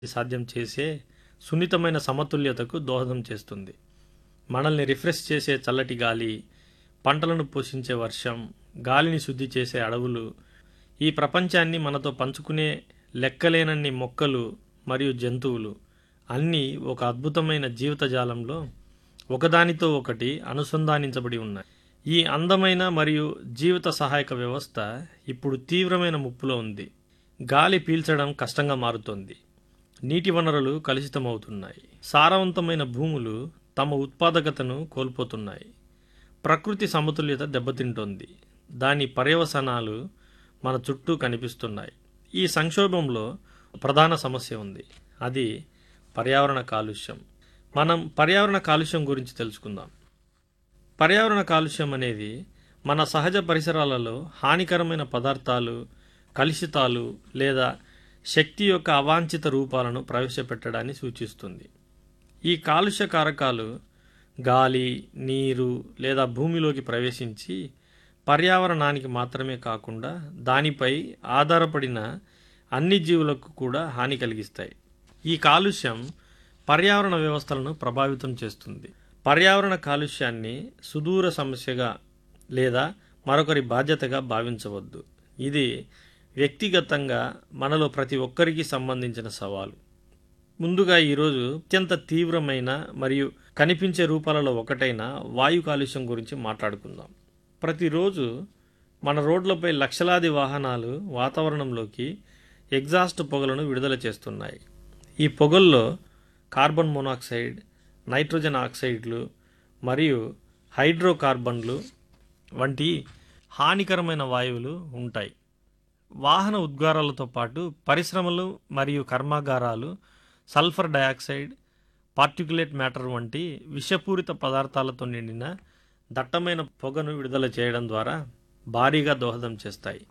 సాధ్యం చేసే సున్నితమైన సమతుల్యతకు దోహదం చేస్తుంది మనల్ని రిఫ్రెష్ చేసే చల్లటి గాలి పంటలను పోషించే వర్షం గాలిని శుద్ధి చేసే అడవులు ఈ ప్రపంచాన్ని మనతో పంచుకునే లెక్కలేనన్ని మొక్కలు మరియు జంతువులు అన్నీ ఒక అద్భుతమైన జీవితజాలంలో ఒకదానితో ఒకటి అనుసంధానించబడి ఉన్నాయి ఈ అందమైన మరియు జీవిత సహాయక వ్యవస్థ ఇప్పుడు తీవ్రమైన ముప్పులో ఉంది గాలి పీల్చడం కష్టంగా మారుతోంది నీటి వనరులు కలుషితమవుతున్నాయి సారవంతమైన భూములు తమ ఉత్పాదకతను కోల్పోతున్నాయి ప్రకృతి సమతుల్యత దెబ్బతింటోంది దాని పర్యవసనాలు మన చుట్టూ కనిపిస్తున్నాయి ఈ సంక్షోభంలో ప్రధాన సమస్య ఉంది అది పర్యావరణ కాలుష్యం మనం పర్యావరణ కాలుష్యం గురించి తెలుసుకుందాం పర్యావరణ కాలుష్యం అనేది మన సహజ పరిసరాలలో హానికరమైన పదార్థాలు కలుషితాలు లేదా శక్తి యొక్క అవాంఛిత రూపాలను ప్రవేశపెట్టడాన్ని సూచిస్తుంది ఈ కాలుష్య కారకాలు గాలి నీరు లేదా భూమిలోకి ప్రవేశించి పర్యావరణానికి మాత్రమే కాకుండా దానిపై ఆధారపడిన అన్ని జీవులకు కూడా హాని కలిగిస్తాయి ఈ కాలుష్యం పర్యావరణ వ్యవస్థలను ప్రభావితం చేస్తుంది పర్యావరణ కాలుష్యాన్ని సుదూర సమస్యగా లేదా మరొకరి బాధ్యతగా భావించవద్దు ఇది వ్యక్తిగతంగా మనలో ప్రతి ఒక్కరికి సంబంధించిన సవాలు ముందుగా ఈరోజు అత్యంత తీవ్రమైన మరియు కనిపించే రూపాలలో ఒకటైన వాయు కాలుష్యం గురించి మాట్లాడుకుందాం ప్రతిరోజు మన రోడ్లపై లక్షలాది వాహనాలు వాతావరణంలోకి ఎగ్జాస్ట్ పొగలను విడుదల చేస్తున్నాయి ఈ పొగల్లో కార్బన్ మోనాక్సైడ్ నైట్రోజన్ ఆక్సైడ్లు మరియు హైడ్రోకార్బన్లు వంటి హానికరమైన వాయువులు ఉంటాయి వాహన ఉద్గారాలతో పాటు పరిశ్రమలు మరియు కర్మాగారాలు సల్ఫర్ డయాక్సైడ్ పార్టికులేట్ మ్యాటర్ వంటి విషపూరిత పదార్థాలతో నిండిన దట్టమైన పొగను విడుదల చేయడం ద్వారా భారీగా దోహదం చేస్తాయి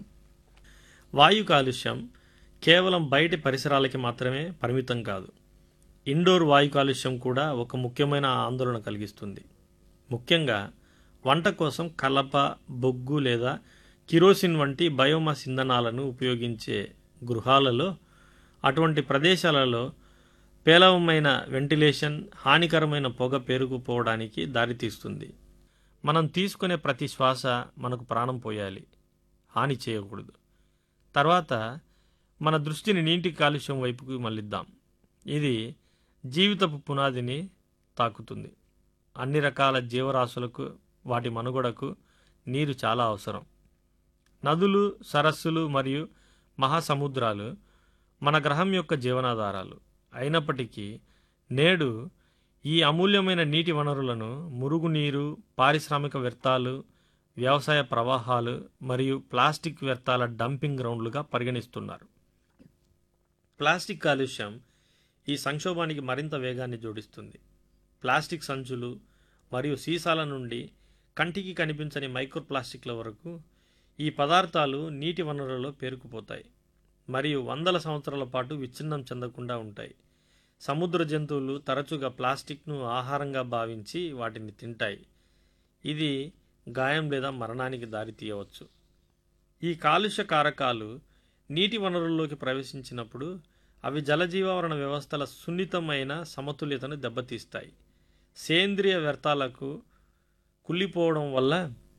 వాయు కాలుష్యం కేవలం బయటి పరిసరాలకి మాత్రమే పరిమితం కాదు ఇండోర్ వాయు కాలుష్యం కూడా ఒక ముఖ్యమైన ఆందోళన కలిగిస్తుంది ముఖ్యంగా వంట కోసం కలప బొగ్గు లేదా కిరోసిన్ వంటి బయోమాస్ ఇంధనాలను ఉపయోగించే గృహాలలో అటువంటి ప్రదేశాలలో పేలవమైన వెంటిలేషన్ హానికరమైన పొగ పేరుకుపోవడానికి దారితీస్తుంది మనం తీసుకునే ప్రతి శ్వాస మనకు ప్రాణం పోయాలి హాని చేయకూడదు తర్వాత మన దృష్టిని నీటి కాలుష్యం వైపుకు మళ్ళిద్దాం ఇది జీవితపు పునాదిని తాకుతుంది అన్ని రకాల జీవరాశులకు వాటి మనుగడకు నీరు చాలా అవసరం నదులు సరస్సులు మరియు మహాసముద్రాలు మన గ్రహం యొక్క జీవనాధారాలు అయినప్పటికీ నేడు ఈ అమూల్యమైన నీటి వనరులను మురుగునీరు పారిశ్రామిక వ్యర్థాలు వ్యవసాయ ప్రవాహాలు మరియు ప్లాస్టిక్ వ్యర్థాల డంపింగ్ గ్రౌండ్లుగా పరిగణిస్తున్నారు ప్లాస్టిక్ కాలుష్యం ఈ సంక్షోభానికి మరింత వేగాన్ని జోడిస్తుంది ప్లాస్టిక్ సంచులు మరియు సీసాల నుండి కంటికి కనిపించని మైక్రో ప్లాస్టిక్ల వరకు ఈ పదార్థాలు నీటి వనరులలో పేరుకుపోతాయి మరియు వందల సంవత్సరాల పాటు విచ్ఛిన్నం చెందకుండా ఉంటాయి సముద్ర జంతువులు తరచుగా ప్లాస్టిక్ను ఆహారంగా భావించి వాటిని తింటాయి ఇది గాయం లేదా మరణానికి దారితీయవచ్చు ఈ కాలుష్య కారకాలు నీటి వనరుల్లోకి ప్రవేశించినప్పుడు అవి జలజీవావరణ వ్యవస్థల సున్నితమైన సమతుల్యతను దెబ్బతీస్తాయి సేంద్రియ వ్యర్థాలకు కుళ్ళిపోవడం వల్ల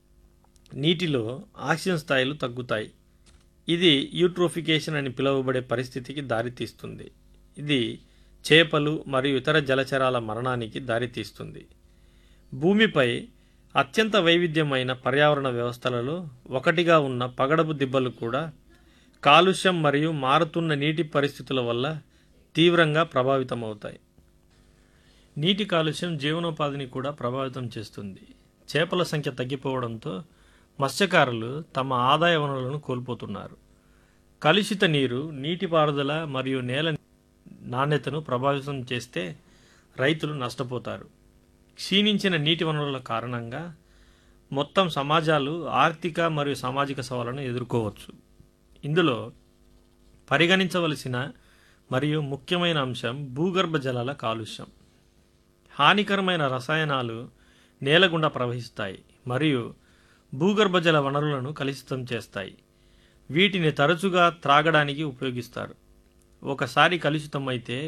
నీటిలో ఆక్సిజన్ స్థాయిలు తగ్గుతాయి ఇది యూట్రోఫికేషన్ అని పిలువబడే పరిస్థితికి దారితీస్తుంది ఇది చేపలు మరియు ఇతర జలచరాల మరణానికి దారితీస్తుంది భూమిపై అత్యంత వైవిధ్యమైన పర్యావరణ వ్యవస్థలలో ఒకటిగా ఉన్న పగడపు దిబ్బలు కూడా కాలుష్యం మరియు మారుతున్న నీటి పరిస్థితుల వల్ల తీవ్రంగా ప్రభావితమవుతాయి నీటి కాలుష్యం జీవనోపాధిని కూడా ప్రభావితం చేస్తుంది చేపల సంఖ్య తగ్గిపోవడంతో మత్స్యకారులు తమ ఆదాయ వనరులను కోల్పోతున్నారు కలుషిత నీరు నీటిపారుదల మరియు నేల నాణ్యతను ప్రభావితం చేస్తే రైతులు నష్టపోతారు క్షీణించిన నీటి వనరుల కారణంగా మొత్తం సమాజాలు ఆర్థిక మరియు సామాజిక సవాళ్లను ఎదుర్కోవచ్చు ఇందులో పరిగణించవలసిన మరియు ముఖ్యమైన అంశం భూగర్భ జలాల కాలుష్యం హానికరమైన రసాయనాలు నేల గుండా ప్రవహిస్తాయి మరియు భూగర్భ జల వనరులను కలుషితం చేస్తాయి వీటిని తరచుగా త్రాగడానికి ఉపయోగిస్తారు ఒకసారి కలుషితం అయితే